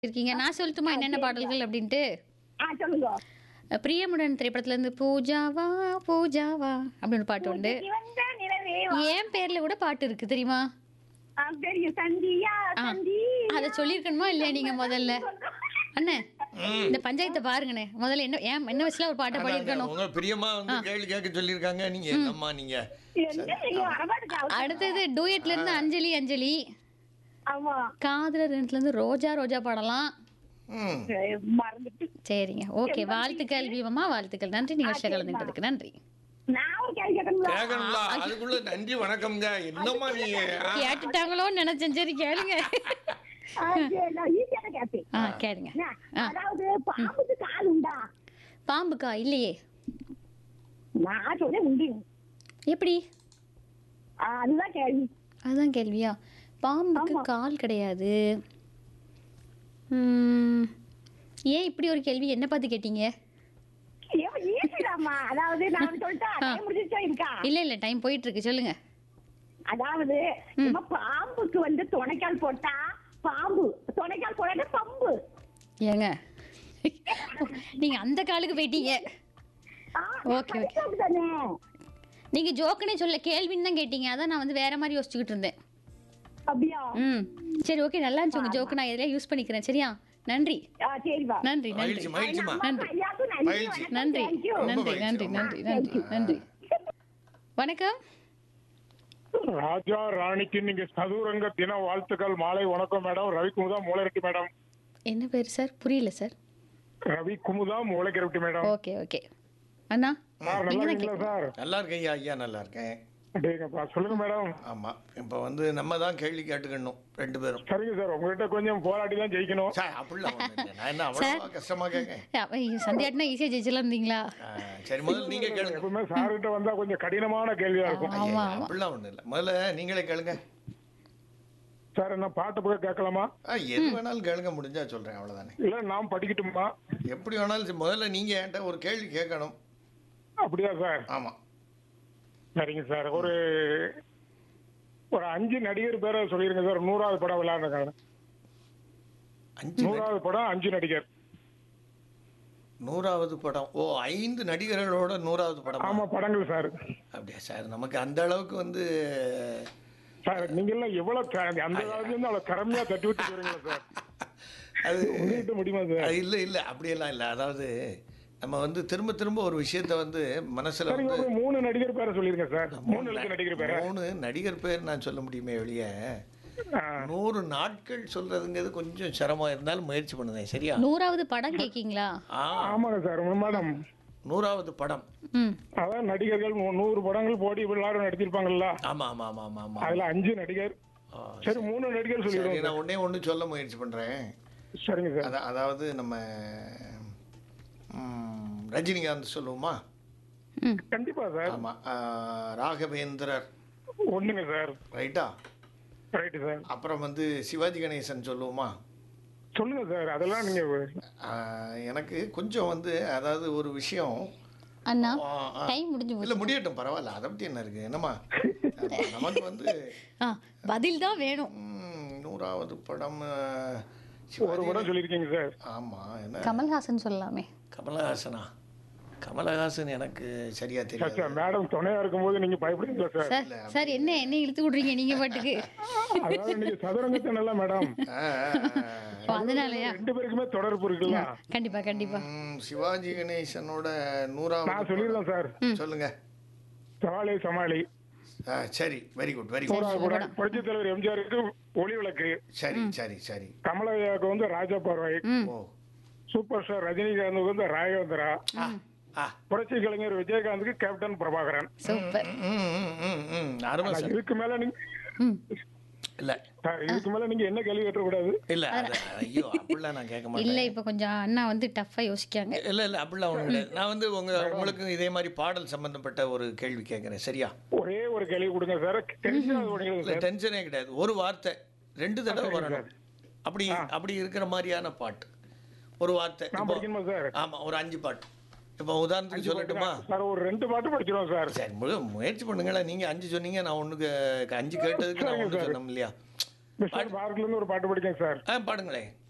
இருக்கீங்க நான் சொல்லட்டுமா என்னென்ன பாடல்கள் அப்படின்ட்டு ஆ சொல்லுங்க பிரியமுடன் திரைப்படத்துல இருந்து பூஜாவா பூஜாவா அப்படின்னு ஒரு பாட்டு உண்டு சிவந்த நிலவே என் பேர்ல கூட பாட்டு இருக்கு தெரியுமா ஆ, தெரியும் சந்தியா ஆ. சந்தி அதை சொல்லியிருக்கணுமா இல்லையா நீங்க முதல்ல அண்ணே இந்த பஞ்சாயத்தை பாருங்கண்ணே முதல்ல என்ன ஏன் என்ன வயசுல ஒரு பாட்டை பாடியிருக்கணும் உங்க பிரியமா வந்து கேள்வி கேட்க சொல்லியிருக்காங்க நீங்க என்னம்மா நீங்க என்ன நீங்க வரமாட்டுக்கு அவசரம். அடுத்தது டூயட்ல இருந்து அஞ்சலி அஞ்சலி ஆமா காதலர் ரெண்டுல இருந்து ரோஜா ரோஜா பாடலாம் ம். சரி, மறந்துட்டு சரிங்க ஓகே வாழ்த்துக்கள் பீமம்மா வாழ்த்துக்கள் நன்றி நிகழ்ச்சியில் கலந்துக்கிட்டதுக்கு நன்றி நான் ஒரு கேள்வி கேட்கணுங்களா கேட்கணும்ல அதுக்குள்ள நன்றி வணக்கம்ங்க என்னம்மா நீங்க ஆ, கேட்டுட்டாங்களோன்னு நினைச்சேன் சரி கேளுங்க ஆ, சரி, நான் ஈஸியான கேட்பேன் ஆ கேளுங்க என்ன, அதாவது பாம்புக்கு கால் உண்டா பாம்புக்கா இல்லையே நான் சொல்ல உண்டு எப்படி ஆ, அதுதான் கேள்வி அதுதான் கேள்வியா பாம்புக்கு கால் கிடையாது ம், ஏன் இப்படி ஒரு கேள்வி என்ன பார்த்து கேட்டீங்க ஈஸிதாம்மா அதாவது நான் சொல்லிட்டா டைம் முடிஞ்சிச்சா இருக்கா இல்ல இல்ல டைம் போயிட்டு இருக்கு சொல்லுங்க அதாவது நம்ம பாம்புக்கு வந்து துணைக்கால் போட்டா பாம்பு துணைக்கால் போடாத பம்பு ஏங்க நீங்க அந்த காலுக்கு போயிட்டீங்க ஆ, ஓகே, ஓகே. அது தானே நீங்க ஜோக்குனே சொல்ல கேள்வின்னு தான் கேட்டீங்க அதான் நான் வந்து வேற மாதிரி யோசிச்சுக்கிட்டு இருந்தேன் அப்படியா ம் சரி ஓகே நல்லா இருந்துச்சு உங்க ஜோக்கு நான் எதுலயா யூஸ் பண்ணிக்கிறேன் சரியா நன்றி ஆ, சரிப்பா நன்றி நன்றி மகிழ்ச்சி மகிழ்ச்சிமா நன்றி. ஐயாவுக்கும் நன்றி மகிழ்ச்சி. வணக்கம். நன்றி Thank you. நன்றி ரொம்ப நன்றி மகிழ்ச்சி, நன்றி நன்றி நன்றி வணக்கம் ராஜா ராணிக்கு நீங்க சதுரங்க தின வாழ்த்துக்கள் மாலை வணக்கம் மேடம் ரவி குமுதா மூளைரட்டி மேடம் என்ன பேர் சார் புரியல சார் ரவி குமுதா மூளைக்கரட்டி மேடம் ஓகே ஓகே அண்ணா சார் நல்லா நீங்க தான் இருக்கீங்களா சார் நல்லா இருக்கேன் ஐயா ஐயா நல்லா இருக்கேன் அப்படிங்கப்பா சொல்லுங்க மேடம் ஆமா இப்போ வந்து நம்ம தான் கேள்வி கேட்டுக்கணும் ரெண்டு பேரும் சரிங்க சார் உங்ககிட்ட கொஞ்சம் போராடி தான் ஜெயிக்கணும் சார் அப்படிலாம் ஒண்ணும் இல்லை. நான் என்ன அவ்வளோ கஷ்டமா கேட்கேன் சந்தியாட்டினா ஈஸியா ஜெயிச்சலாம் இருந்தீங்களா ஆ, சரி முதல்ல நீங்க கேளுங்க எப்பவுமே சார் கிட்ட வந்தா கொஞ்சம் கடினமான கேள்வியா இருக்கும் ஆமா ஐயா, ஆமா அப்படிலாம் ஒண்ணும் இல்லை முதல்ல நீங்களே கேளுங்க சார் என்ன பாட்டு போய் கேட்கலாமா ஆ எது வேணாலும் கேளுங்க முடிஞ்சா சொல்றேன் அவ்வளவுதானே இல்ல நான் படிக்கட்டுமா எப்படி வேணாலும் சரி, முதல்ல நீங்க என்கிட்ட ஒரு கேள்வி கேட்கணும் அப்படியா சார் ஆமா சரிங்க சார் ஒரு ஒரு அஞ்சு நடிகர் பேரை சொல்லிருங்க சார் நூறாவது படம் விளையாடுறாங்க அஞ்சு நடி- நூறாவது படம் அஞ்சு நடிகர் நூறாவது படம் ஓ ஐந்து நடிகர்களோட நூறாவது படம் ஆமா படங்கள் சார் அப்படியா சார் நமக்கு அந்த அளவுக்கு வந்து சார் நீங்க எல்லாம் எவ்வளவு த- அந்த காலத்துல இருந்து அவ்வளவு திறமையா தட்டி விட்டு போறீங்களா சார் அது உங்ககிட்ட முடியுமா சார் அது இல்லை இல்லை அப்படியெல்லாம் இல்லை அதாவது நம்ம வந்து திரும்ப திரும்ப ஒரு விஷயத்த வந்து மனசுல சரிங்க வந்து ஒரு மூணு நடிகர் பேரை சொல்லிருங்க சார் மூணு எழுத்து நடிகர் பேரை மூணு நடிகர் பேர் நான் சொல்ல முடியுமே வெளிய ஆ, நூறு நாட்கள் சொல்றதுங்கிறது கொஞ்சம் சிரமம் இருந்தாலும் முயற்சி பண்ணுதேன் சரியா நூறாவது படம் கேக்கீங்களா ஆ ஆமாங்க சார் மேடம் நூறாவது படம் ம் அதான் நடிகர்கள் மூ- நூறு படங்கள் போடி எல்லாரும் நடிச்சிருப்பாங்கல்ல ஆமா ஆமா ஆமா ஆமா ஆமா அதுல அஞ்சு நடிகர் ஆ, சரி மூணு நடிகர் சரி சொல்லிடுவோம் நான் ஒண்ணே ஒண்ணு சொல்ல முயற்சி பண்றேன் சரிங்க சார் அதா- அதாவது நம்ம ம், ரஜினிகாந்த் சொல்லுவோமா ம் கண்டிப்பா சார் ஆமா ஆ, ராகவேந்திரர் ஒண்ணுங்க சார் ரைட்டா ரைட்டு சார் அப்புறம் வந்து சிவாஜி கணேசன் சொல்லுவோமா சொல்லுங்க சார் அதெல்லாம் நீங்க ஆ, எனக்கு கொஞ்சம் வந்து அதாவது ஒரு விஷயம் அண்ணா ஆ, ஆ. டைம் முடிஞ்சு போச்சு இல்ல முடியட்டும் பரவாயில்ல அதை பத்தி என்ன இருக்கு என்னம்மா ஆமா, நமக்கு வந்து ஆ பதில் தான் வேணும் ம், நூறாவது படம் ஆ, ஒரு சிவாஜி படம் சொல்லியிருக்கீங்க சார் ஆமா என்ன கமல்ஹாசன் சொல்லலாமே கமலஹாசனா கமலஹாசன் எனக்கு சரியா சார், தெரியாது சார் மேடம் துணையா இருக்கும்போது நீங்க பயப்படுறீங்களா சார் சார் சார் என்ன என்ன இழுத்து விடுறீங்க நீங்க பாட்டுக்கு அதாவது நீங்க சதுரங்கத்தை நல்லா மேடம் ஆ, ஆ, ஓ, அதனாலயா ரெண்டு பேருக்குமே தொடர்பு இருக்குல்ல கண்டிப்பா கண்டிப்பா ம், சிவாஜி கணேசனோட நான் நூறாவது சொல்லிடுறேன் சார் படம். சொல்லுங்க சவாலே சமாளி ஆ, சரி வெரி குட் வெரி குட் நூறாவது படம் புரட்சித் தலைவர் எம்ஜிஆருக்கு ஒளி விளக்கு சரி சரி சரி கமலையாவுக்கு வந்து ராஜா பார்வை ம் ஓ சூப்பர் ஸ்டார் ரஜினிகாந்துக்கு வந்து ராகவேந்திரா ஆ ஆ புரட்சி கலைஞர் விஜயகாந்துக்கு கேப்டன் பிரபாகரன் சூப்பர் ம், ம், ம், ம். அருமை ஆனா சார் இதுக்கு மேல நீங்க ம் இல்ல சார், இதுக்கு மேல நீங்க என்ன கேள்வி கேட்டக்கூடாது இல்ல அது ஐயோ அப்படிலாம் நான் கேட்க மாட்டேன் இல்ல இப்ப கொஞ்சம் அண்ணா வந்து டஃப்பா யோசிக்காங்க இல்ல இல்ல அப்படிலாம் ஒண்ணும் கிடையாது நான் வந்து உங்க உங்களுக்கு இதே மாதிரி பாடல் சம்பந்தப்பட்ட ஒரு கேள்வி கேட்கறேன் சரியா ஒரே ஒரு கேள்வி கொடுங்க சார் டென்ஷன் ஆகுது உடனே இல்ல சார் டென்ஷனே கிடையாது ஒரு வார்த்தை ரெண்டு தடவை வரணும் அப்படி அப்படி இருக்கிற மாதிரியான பாட்டு ஒரு வார்த்தை நான் இப்போ- படிக்கணுமா சார் ஆமா ஒரு அஞ்சு பாட்டு இப்போ உதாரணத்துக்கு சொல்லட்டுமா சார் ஒரு ரெண்டு பாட்டு படிச்சிருவோம் சார் சரி முழு முயற்சி பண்ணுங்களேன் நீங்க அஞ்சு சொன்னீங்க நான் ஒண்ணுக்கு அஞ்சு கேட்டதுக்கு நான் ஒண்ணு சொன்னோம் இல்லையா மிஸ்டர் பாரத்ல இருந்து ஒரு பாட்டு படிக்கேன் சார் ஆ பாடுங்களேன்